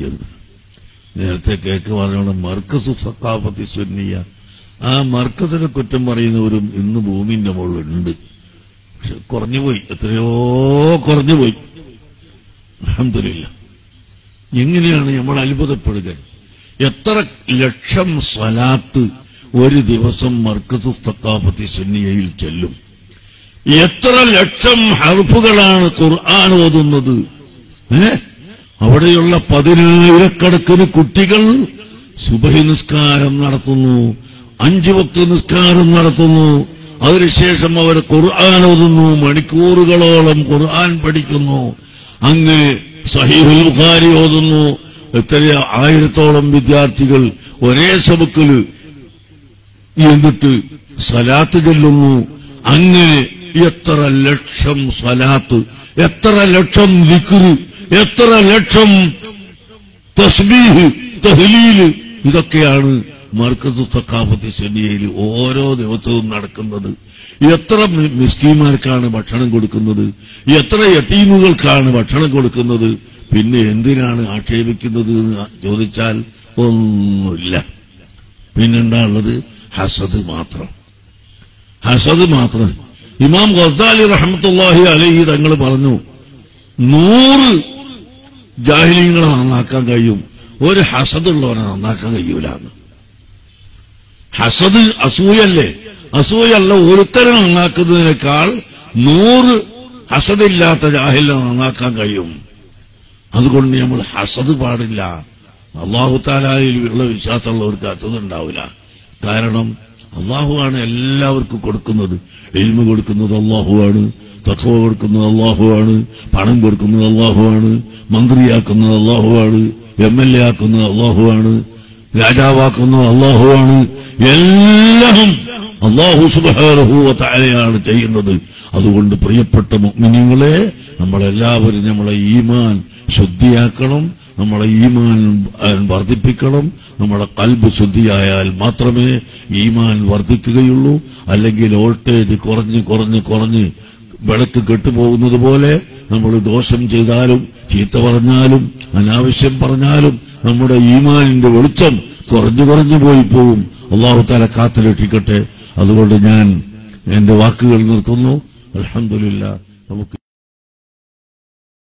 ചെയ്യരുത് നേരത്തെ കേക്ക് പറഞ്ഞോണം മർക്കസ് സത്താപത്തി സുന്നിയ ആ മർക്കസിനെ കുറ്റം പറയുന്നവരും ഇന്ന് ഭൂമിന്റെ മുകളിലുണ്ട് പക്ഷെ കുറഞ്ഞുപോയി എത്രയോ കുറഞ്ഞുപോയി അൽഹംദുലില്ലാ എങ്ങനെയാണ് നമ്മൾ അത്ഭുതപ്പെടുക എത്ര ലക്ഷം സ്വലാത്ത് ഒരു ദിവസം മർക്കസ് തക്കാപത്തി സുന്നിയയിൽ ചെല്ലും എത്ര ലക്ഷം ഹർഫുകളാണ് ഖുർആൻ ഓതുന്നത് ഏ അവിടെയുള്ള പതിനായിരക്കണക്കിന് കുട്ടികൾ സുബഹി നിസ്കാരം നടത്തുന്നു അഞ്ചു വക്ത നിസ്കാരം നടത്തുന്നു അതിനുശേഷം അവർ ഖുർആൻ ഓതുന്നു മണിക്കൂറുകളോളം ഖുർആൻ പഠിക്കുന്നു അങ്ങനെ സഹീഹുൽ ബുഖാരി ഓതുന്നു എത്ര ആയിരത്തോളം വിദ്യാർത്ഥികൾ ഒരേ സബക്കില് എന്നിട്ട് സലാത്ത് ചെല്ലുന്നു അങ്ങനെ എത്ര ലക്ഷം സലാത്ത് എത്ര ലക്ഷം ദിക്റ് എത്ര ലക്ഷം തസ്ബീഹ് തഹ്ലീല് ഇതൊക്കെയാണ് മർക്കസ് തക്കാഫത്തി ശനിയയിൽ ഓരോ ദിവസവും നടക്കുന്നത് എത്ര മി- മിസ്കീന്മാർക്കാണ് ഭക്ഷണം കൊടുക്കുന്നത് എത്ര യത്തീമുകൾക്കാണ് ഭക്ഷണം കൊടുക്കുന്നത് പിന്നെ എന്തിനാണ് ആക്ഷേപിക്കുന്നത് എന്ന് ചോദിച്ചാൽ ഒന്നുമില്ല പിന്നെന്താ ഉള്ളത് ഹസദ് മാത്രം ഹസദ് മാത്രം ഇമാം ഗസ്ദാലി റഹമത്തുല്ലാഹി അലഹി തങ്ങൾ പറഞ്ഞു നൂറ് ജാഹിലിങ്ങളെ നന്നാക്കാൻ കഴിയും ഒരു ഹസദുള്ളവനെ നന്നാക്കാൻ കഴിയൂല എന്ന്. ഹസദ് അസൂയല്ലേ അസൂയല്ല ഒരുത്തരെ നന്നാക്കുന്നതിനേക്കാൾ നൂറ് ഹസദില്ലാത്ത ജാഹിലിനെ നന്നാക്കാൻ കഴിയും അതുകൊണ്ട് നമ്മൾ ഹസദ് പാടില്ല അള്ളാഹു താലായിൽ ഉള്ള വിശ്വാസമുള്ളവർക്ക് അതുണ്ടാവില്ല കാരണം അള്ളാഹുവാണ് എല്ലാവർക്കും കൊടുക്കുന്നത് എൽമ കൊടുക്കുന്നത് അള്ളാഹുവാണ് തത്വ കൊടുക്കുന്നത് അള്ളാഹുവാണ് പണം കൊടുക്കുന്നത് അള്ളാഹുവാണ് മന്ത്രിയാക്കുന്നത് അള്ളാഹുവാണ് എം എൽ എ ആക്കുന്നത് അള്ളാഹുവാണ് രാജാവാക്കുന്നത് അള്ളാഹുവാണ് എല്ലാം അള്ളാഹു സുബാരഹുവ താരയാണ് ചെയ്യുന്നത് അതുകൊണ്ട് പ്രിയപ്പെട്ട മുഗ്മിനിങ്ങളെ നമ്മളെല്ലാവരും നമ്മളെ ഈമാൻ ശുദ്ധിയാക്കണം നമ്മളെ ഈമാൻ ആ, വർദ്ധിപ്പിക്കണം നമ്മുടെ കൽബ് ശുദ്ധിയായാൽ മാത്രമേ ഈമാൻ വർദ്ധിക്കുകയുള്ളൂ അല്ലെങ്കിൽ വോൾട്ടേജ് കുറഞ്ഞ് കുറഞ്ഞ് കുറഞ്ഞ് വിളക്ക് കെട്ടുപോകുന്നത് പോലെ നമ്മൾ ദോഷം ചെയ്താലും ചീത്ത പറഞ്ഞാലും അനാവശ്യം പറഞ്ഞാലും നമ്മുടെ ഈമാനിന്റെ വെളിച്ചം കുറഞ്ഞു കുറഞ്ഞു പോയി പോകും അള്ളാഹു താല കാത്തിരക്ഷിക്കട്ടെ അതുകൊണ്ട് ഞാൻ എന്റെ വാക്കുകൾ നിർത്തുന്നു അലഹമില്ല നമുക്ക്